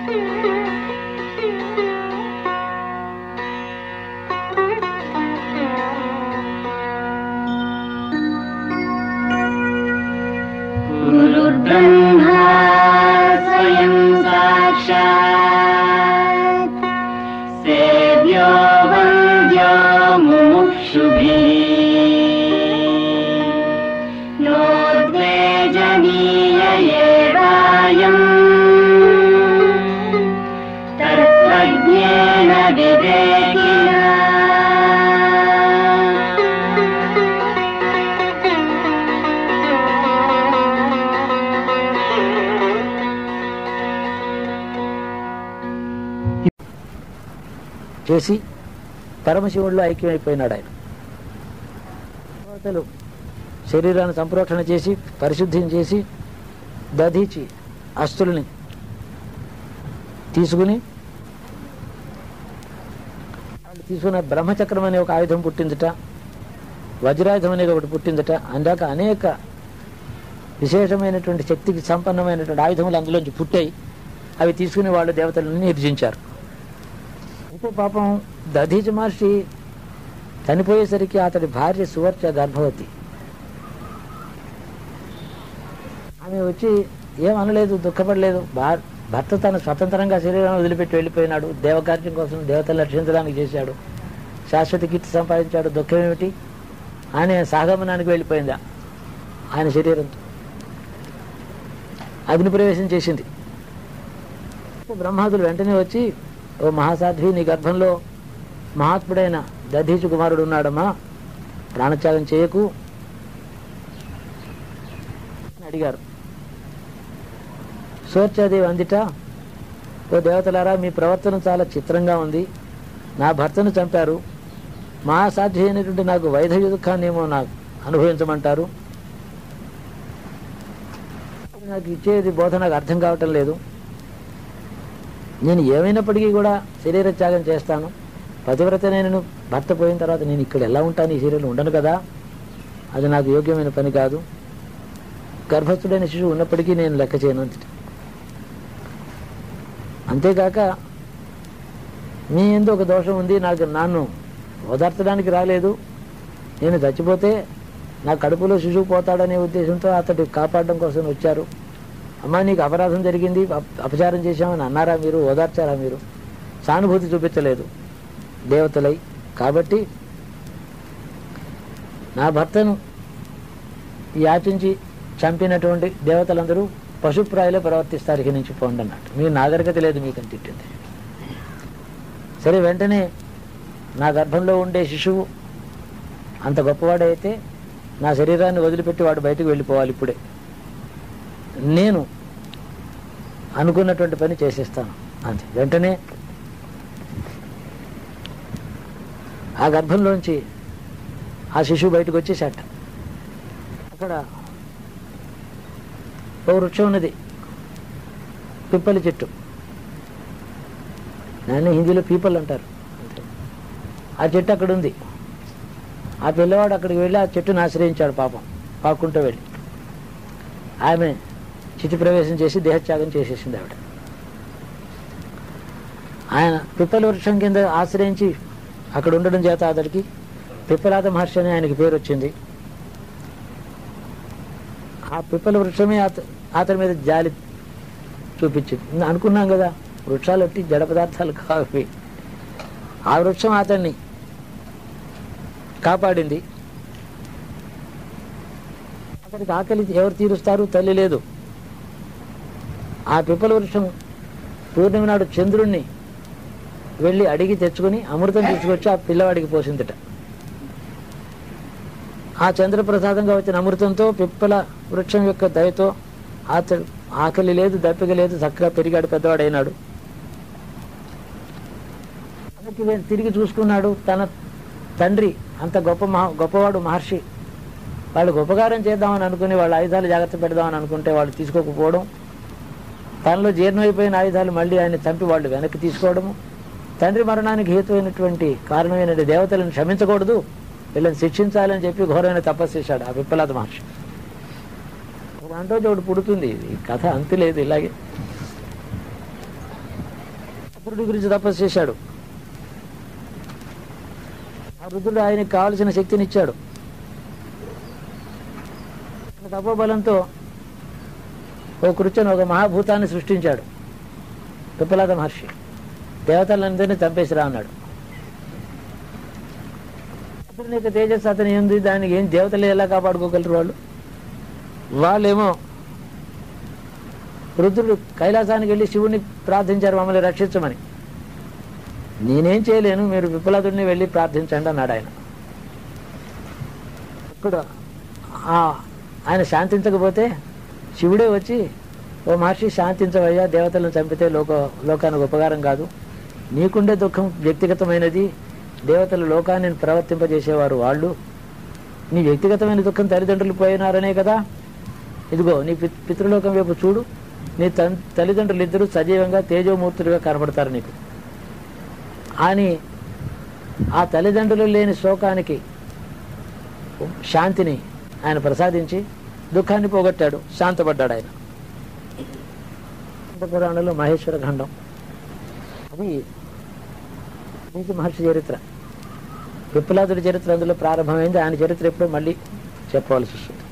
गुरुर्ब्रह्मा स्वयं साक्षात् सेव्यो वन्द्यो मुमुक्षुभिः नोद्वेजनीय एवायम् तत्त्वज्ञेन विवेकिना చేసి పరమశివుడిలో ఐక్యమైపోయినాడు ఆయన దేవతలు శరీరాన్ని సంప్రోక్షణ చేసి పరిశుద్ధం చేసి దధీచి అస్తుల్ని తీసుకుని వాళ్ళు తీసుకున్న బ్రహ్మచక్రం అనే ఒక ఆయుధం పుట్టిందట వజ్రాయుధం అనేది ఒకటి పుట్టిందట అందాక అనేక విశేషమైనటువంటి శక్తికి సంపన్నమైనటువంటి ఆయుధములు అందులోంచి పుట్టాయి అవి తీసుకుని వాళ్ళు దేవతలను నిర్జించారు అయితే పాపం దధీచ మహర్షి చనిపోయేసరికి అతడి భార్య సువర్చ గర్భవతి ఆమె వచ్చి ఏం అనలేదు దుఃఖపడలేదు భా- భర్త తను స్వతంత్రంగా శరీరాన్ని వదిలిపెట్టి వెళ్ళిపోయినాడు దేవకార్యం కోసం దేవతలు రక్షించడానికి చేశాడు శాశ్వత కీర్తి సంపాదించాడు దుఃఖం ఏమిటి ఆయన సాగమనానికి వెళ్ళిపోయిందా ఆయన శరీరంతో అగ్ని ప్రవేశం చేసింది బ్రహ్మాదులు వెంటనే వచ్చి ఓ మహాసాధ్వి నీ గర్భంలో మహాత్ముడైన దధీచు కుమారుడు ఉన్నాడమ్మా ప్రాణత్యాగం చేయకు అని అడిగారు సోర్చాదేవి అందిట ఓ దేవతలారా మీ ప్రవర్తన చాలా చిత్రంగా ఉంది నా భర్తను చంపారు మహాసాధ్వి అయినటువంటి నాకు వైధవ్య దుఃఖాన్ని ఏమో నాకు అనుభవించమంటారు నాకు ఇచ్చేది బోధ నాకు అర్థం కావటం లేదు నేను ఏమైనప్పటికీ కూడా శరీర త్యాగం చేస్తాను పతివ్రత నేను భర్త పోయిన తర్వాత నేను ఇక్కడ ఎలా ఉంటాను ఈ శరీరంలో ఉండను కదా అది నాకు యోగ్యమైన పని కాదు గర్భస్థుడైన శిశువు ఉన్నప్పటికీ నేను లెక్క చేయను అంతటి అంతేకాక మీ ఎందు ఒక దోషం ఉంది నాకు నన్ను ఓదార్చడానికి రాలేదు నేను చచ్చిపోతే నా కడుపులో శిశువు పోతాడనే ఉద్దేశంతో అతడు కాపాడడం కోసం వచ్చారు అమ్మా నీకు అపరాధం జరిగింది అప- అపచారం చేశామని అన్నారా మీరు ఓదార్చారా మీరు సానుభూతి చూపించలేదు దేవతలై కాబట్టి నా భర్తను యాచించి చంపినటువంటి దేవతలందరూ పశుప్రాయులే ప్రవర్తిస్తారు ఇక నుంచి పోండి అన్నట్టు మీ నాగరికత లేదు మీకు అని తిట్టింది సరే వెంటనే నా గర్భంలో ఉండే శిశువు అంత గొప్పవాడైతే నా శరీరాన్ని వదిలిపెట్టి వాడు బయటకు వెళ్ళిపోవాలి ఇప్పుడే నేను అనుకున్నటువంటి పని చేసేస్తాను అంతే వెంటనే ఆ గర్భంలోంచి ఆ శిశువు బయటకు వచ్చేసాట అక్కడ ఓ వృక్షం ఉన్నది పిప్పలి చెట్టు దాన్ని హిందీలో పీపల్ అంటారు అంతే. ఆ చెట్టు అక్కడ ఉంది ఆ పిల్లవాడు అక్కడికి వెళ్ళి ఆ చెట్టును ఆశ్రయించాడు పాపం పాక్కుంటూ వెళ్ళి ఆమె చితి ప్రవేశం చేసి దేహత్యాగం చేసేసింది ఆవిడ ఆయన పిప్పల వృక్షం కింద ఆశ్రయించి అక్కడ ఉండడం చేత అతడికి పిప్పలాద మహర్షి అని ఆయనకి పేరు వచ్చింది ఆ పిప్పల వృక్షమే అత అతని మీద జాలి చూపించింది ఇంద అనుకున్నాం కదా వృక్షాలు ఒట్టి జడ పదార్థాలు కావి ఆ వృక్షం అతన్ని కాపాడింది అతనికి ఆకలి ఎవరు తీరుస్తారు తల్లి లేదు ఆ పిప్పల వృక్షం పూర్ణిమ నాడు చంద్రుణ్ణి వెళ్ళి అడిగి తెచ్చుకుని అమృతం తీసుకొచ్చి ఆ పిల్లవాడికి పోసిందట ఆ చంద్రప్రసాదంగా వచ్చిన అమృతంతో పిప్పల వృక్షం యొక్క దయతో అతడు ఆకలి లేదు దప్పిక లేదు చక్కగా పెరిగాడు పెద్దవాడైనాడు వెనక్కి వె- తిరిగి చూసుకున్నాడు తన తండ్రి అంత గొప్ప మహా గొప్పవాడు మహర్షి వాళ్ళకి ఉపకారం చేద్దామని అనుకుని వాళ్ళ ఆయుధాలు జాగ్రత్త పెడదామని అనుకుంటే వాళ్ళు తీసుకోకపోవడం తనలో జీర్ణమైపోయిన ఆయుధాలు మళ్ళీ ఆయన చంపి వాళ్ళు వెనక్కి తీసుకోవడము తండ్రి మరణానికి హేతువైనటువంటి కారణమైన దేవతలను క్షమించకూడదు వీళ్ళని శిక్షించాలని చెప్పి ఘోరమైన తపస్సు చేశాడు ఆ విప్పలాద మహర్షి దాంట్లో ఒకటి పుడుతుంది ఈ కథ అంతు లేదు ఇలాగే రుద్రుడి గురించి తపస్సు చేశాడు ఆ రుద్రుడు ఆయనకి కావలసిన శక్తిని ఇచ్చాడు తన తపోబలంతో ఓ కూర్చొని ఒక మహాభూతాన్ని సృష్టించాడు పిప్పలాద మహర్షి దేవతలందరినీ చంపేసిరా అన్నాడు రుద్రుని యొక్క తేజస్సు అతని ఉంది దానికి ఏం దేవతలు ఎలా కాపాడుకోగలరు వాళ్ళు వాళ్ళేమో రుద్రుడు కైలాసానికి వెళ్ళి శివుని ప్రార్థించారు మమ్మల్ని రక్షించమని నేనేం చేయలేను మీరు విప్లదుడిని వెళ్ళి ప్రార్థించండి అన్నాడు ఆయన ఇప్పుడు ఆ ఆయన శాంతించకపోతే శివుడే వచ్చి ఓ మహర్షి శాంతించవయ్యా దేవతలను చంపితే లోక లోకానికి ఉపకారం కాదు నీకుండే దుఃఖం వ్యక్తిగతమైనది దేవతలు లోకాన్ని ప్రవర్తింపజేసేవారు వాళ్ళు నీ వ్యక్తిగతమైన దుఃఖం తల్లిదండ్రులు పోయినారనే కదా ఇదిగో నీ పిత్- పితృలోకం వైపు చూడు నీ తన్ తల్లిదండ్రులు ఇద్దరు సజీవంగా తేజోమూర్తులుగా కనబడతారు నీకు అని ఆ తల్లిదండ్రులు లేని శోకానికి శాంతిని ఆయన ప్రసాదించి దుఃఖాన్ని పోగొట్టాడు శాంతపడ్డాడు ఆయన స్కంద పురాణంలో మహేశ్వర ఖండం అది నీతి మహర్షి చరిత్ర విప్లాదుడి చరిత్ర అందులో ప్రారంభమైంది ఆయన చరిత్ర ఎప్పుడో మళ్ళీ చెప్పవలసి వస్తుంది